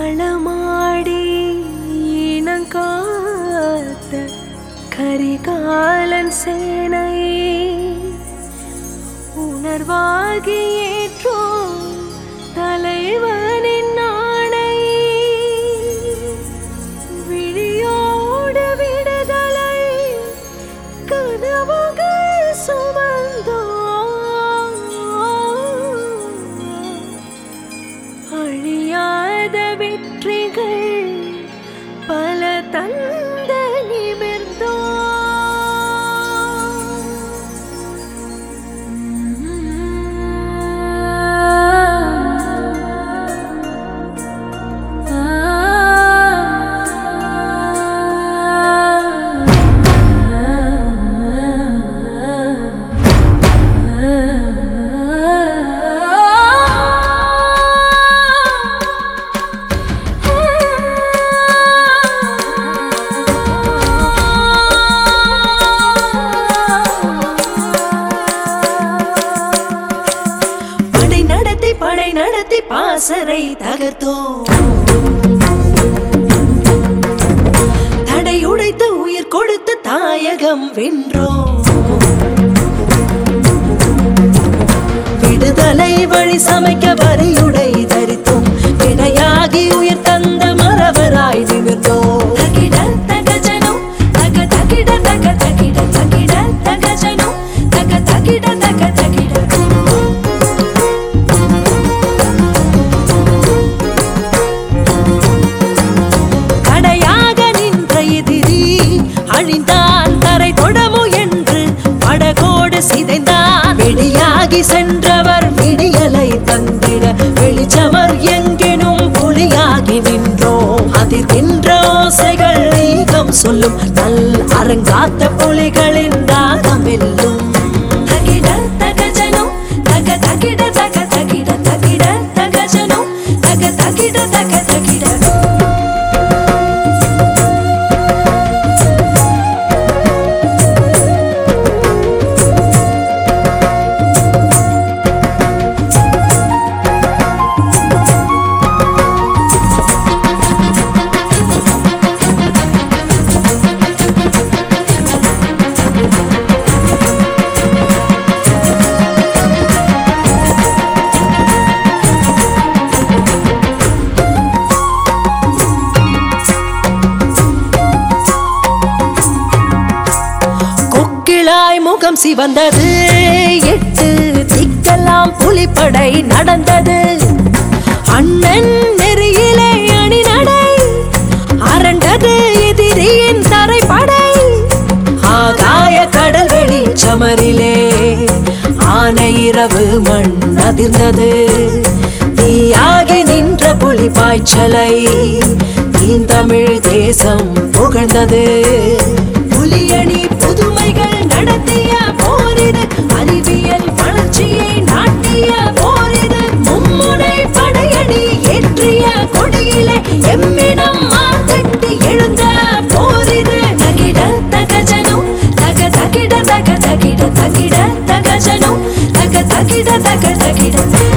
களமாடி இனங்காத்த கரிகாலன் சேனை உணர்வாகி ஏற்றோ தலைவனின் நாணை விழியோடு விடுதலை கனவுகள் சுமந்தோ அழியாத வெற்றிகள் பல தந்த நிமிர்ந்தோ படை நடத்தி படை நடத்தி பாசறை தகர்த்தோ தடை உடைத்து உயிர் கொடுத்து தாயகம் வென்றோ விடுதலை வழி சமைக்க வரியுடை தரித்தோம் வினையாகி உயிர் தந்த மரவராய் நிமிர்ந்தோ தகிட தகஜனோ தக தகிட தக தகிட தகிட தகஜனோ தக தகிட தக தகிட தடையாக நின்ற எதிரி அழிந்தான் தரை தொடமு என்று படகோடு சிதைந்தான் வெளியாகி சென்றவர் விடியலை தந்திட வெளிச்சமர் எங்கெனும் புலியாகி நின்றோம் அதிர்கின்ற ஓசைகள் நீகம் சொல்லும் நல் அரங்காத்த புலிகளின் தாகம் வெல்லும் தகிட தகஜனோ தக தகிட தக தகிட தகிட தகஜனோ தக தகிட தக தகிட கொக்கிளாய் முகம் சிவந்தது எட்டு திக்கெல்லாம் புலிப்படை நடந்தது அண்ணன் நெறியிலே அணி நடை அரண்டது எதிரியின் தரைப்படை ஆகாய கடல் வெளி சமரிலே ஆனை இரவு மண் அதிர்ந்தது தீயாகி நின்ற புலி பாய்ச்சலை தீந்தமிழ் தேசம் புகழ்ந்தது புலியணி புதுமைகள் நடத்திய போரிது அறிவியல் வளர்ச்சியை நாட்டிய போரிது மும்முனை படையணி ஏற்றிய கொடியிலே எம்மிடம் மார்த்தட்டி எழுந்த போரிது தகிட தகஜனோ தக தகிட தக தகிட தகிட தகஜனோ தக தகிட தக தகிட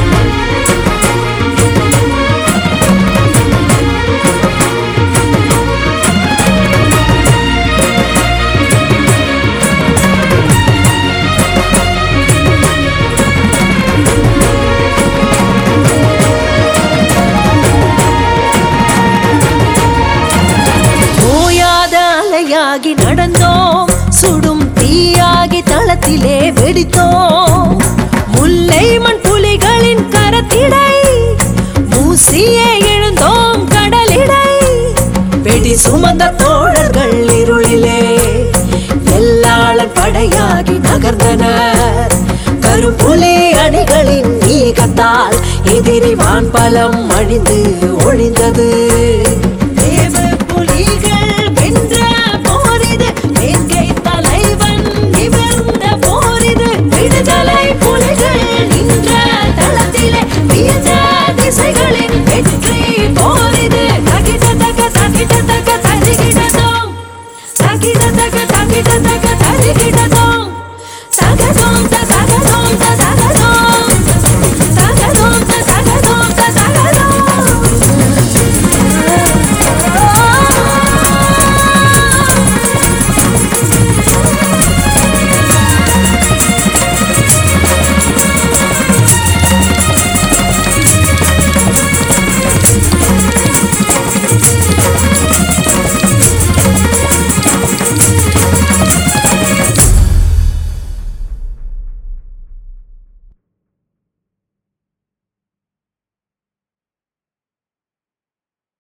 ஓயாத அலையாகி நடந்தோம் சுடும் தீயாகி தளத்திலே வெடித்தோம் முல்லை மண் புலிகளின் கரத்திடை மூசியே எழுந்தோம் கடலிடை வெடி சுமந்த தோழர்கள் இருளிலே எல்லாளன் படையாகி நகர்ந்தனர் கருப்புலி அணிகளின் நீகத்தால் எதிரி வான்பலம் அழிந்து ஒழிந்தது